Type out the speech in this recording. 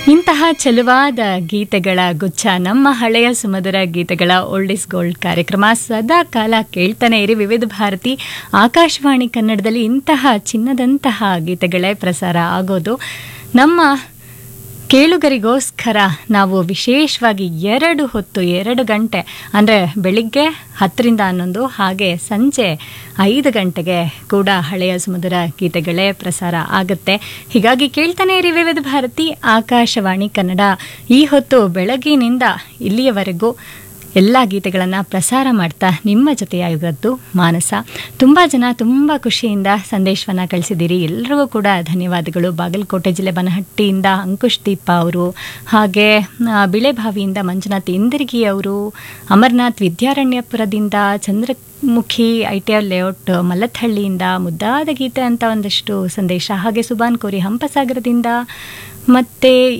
ಇಂತಹ ಚೆಲುವಾದ ಗೀತೆಗಳ ಗುಚ್ಛ ನಮ್ಮ ಹಳೆಯ ಸುಮಧುರ ಗೀತೆಗಳ ಓಲ್ಡ್ ಇಸ್ ಗೋಲ್ಡ್ ಕಾರ್ಯಕ್ರಮ ಸದಾ ಕಾಲ ಕೇಳ್ತಾನೆ ಇರಿ ವಿವಿಧ ಭಾರತಿ ಆಕಾಶವಾಣಿ ಕನ್ನಡದಲ್ಲಿ ಇಂತಹ ಚಿನ್ನದಂತಹ ಗೀತೆಗಳೇ ಪ್ರಸಾರ ಆಗೋದು ನಮ್ಮ ಕೇಳುಗರಿಗೋಸ್ಕರ ನಾವು ವಿಶೇಷವಾಗಿ ಎರಡು ಹೊತ್ತು ಎರಡು ಗಂಟೆ ಅಂದರೆ ಬೆಳಿಗ್ಗೆ ಹತ್ತರಿಂದ ಹನ್ನೊಂದು ಹಾಗೆ ಸಂಜೆ ಐದು ಗಂಟೆಗೆ ಕೂಡ ಹಳೆಯ ಸುಮಧುರ ಗೀತೆಗಳೇ ಪ್ರಸಾರ ಆಗುತ್ತೆ ಹೀಗಾಗಿ ಕೇಳ್ತಾನೆ ಇರಿ ವಿವಿಧ ಭಾರತಿ ಆಕಾಶವಾಣಿ ಕನ್ನಡ ಈ ಹೊತ್ತು ಬೆಳಗಿನಿಂದ ಇಲ್ಲಿಯವರೆಗೂ ಎಲ್ಲ ಗೀತೆಗಳನ್ನು ಪ್ರಸಾರ ಮಾಡ್ತಾ ನಿಮ್ಮ ಜೊತೆಯಾಗಿದ್ದು ಮಾನಸ ತುಂಬ ಜನ ತುಂಬ ಖುಷಿಯಿಂದ ಸಂದೇಶವನ್ನು ಕಳಿಸಿದ್ದೀರಿ ಎಲ್ಲರಿಗೂ ಕೂಡ ಧನ್ಯವಾದಗಳು ಬಾಗಲಕೋಟೆ ಜಿಲ್ಲೆ ಬನಹಟ್ಟಿಯಿಂದ ಅಂಕುಶ್ ದೀಪ ಅವರು ಹಾಗೆ ಆ, ಬಿಳೆಬಾವಿಯಿಂದ ಮಂಜುನಾಥ್ ಇಂದಿರ್ಗಿ ಅವರು ಅಮರ್ನಾಥ್ ವಿದ್ಯಾರಣ್ಯಪುರದಿಂದ Chandramukhi I T R layout ಮಲ್ಲಥಳ್ಳಿಯಿಂದ ಮುದ್ದಾದ ಗೀತೆ ಅಂತ ಒಂದಷ್ಟು ಸಂದೇಶ ಹಾಗೆ ಸುಬಾನ್ ಕೋರಿ ಹಂಪಸಾಗರದಿಂದ ಮತ್ತೆ